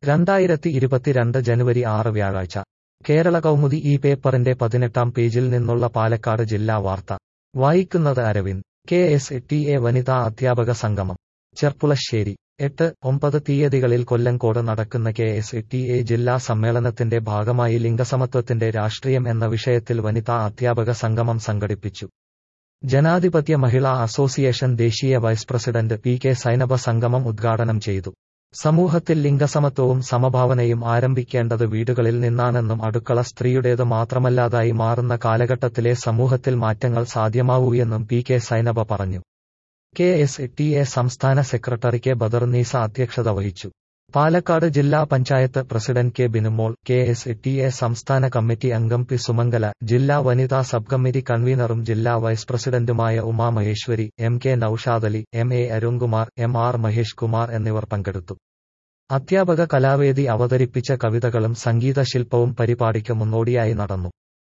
രണ്ടായിരത്തി ഇരുപത്തിരണ്ട് ജനുവരി ആറ് വ്യാഴാഴ്ച കേരള കൗമുദി ഈ പേപ്പറിന്റെ പതിനെട്ടാം പേജിൽ നിന്നുള്ള പാലക്കാട് ജില്ലാ വാർത്ത വായിക്കുന്നത് Aravind K S T A വനിതാ അധ്യാപക സംഗമം ചെർപ്പുളശ്ശേരി എട്ട് ഒമ്പത് തീയതികളിൽ കൊല്ലങ്കോട് നടക്കുന്ന കെ എസ് ടി എ ജില്ലാ സമ്മേളനത്തിന്റെ ഭാഗമായി ലിംഗസമത്വത്തിന്റെ രാഷ്ട്രീയം എന്ന വിഷയത്തിൽ വനിതാ അധ്യാപക സംഗമം സംഘടിപ്പിച്ചു ജനാധിപത്യ മഹിളാ അസോസിയേഷൻ ദേശീയ vice president P K Sainaba സംഗമം ഉദ്ഘാടനം ചെയ്തു സമൂഹത്തിൽ ലിംഗസമത്വവും സമഭാവനയും ആരംഭിക്കേണ്ടത് വീടുകളിൽ നിന്നാണെന്നും അടുക്കള സ്ത്രീയുടേത് മാത്രമല്ലാതായി മാറുന്ന കാലഘട്ടത്തിലെ സമൂഹത്തിൽ മാറ്റങ്ങൾ സാധ്യമാവൂയെന്നും പി കെ സൈനബ പറഞ്ഞു കെ എസ് ടി എ സംസ്ഥാന സെക്രട്ടറി കെ ബദർനീസ അധ്യക്ഷത വഹിച്ചു പാലക്കാട് ജില്ലാ panchayat president K Binumol K S T A സംസ്ഥാന കമ്മിറ്റി അംഗം പി സുമംഗല ജില്ലാ വനിതാ സബ് കമ്മിറ്റി കൺവീനറും ജില്ലാ വൈസ് പ്രസിഡന്റുമായ Uma Maheswari M K Noushadali M A Arunkumar M R Mahesh Kumar എന്നിവർ പങ്കെടുത്തു അധ്യാപക കലാവേദി അവതരിപ്പിച്ച കവിതകളും സംഗീത ശില്പവും പരിപാടിക്ക് മുന്നോടിയായി നടന്നു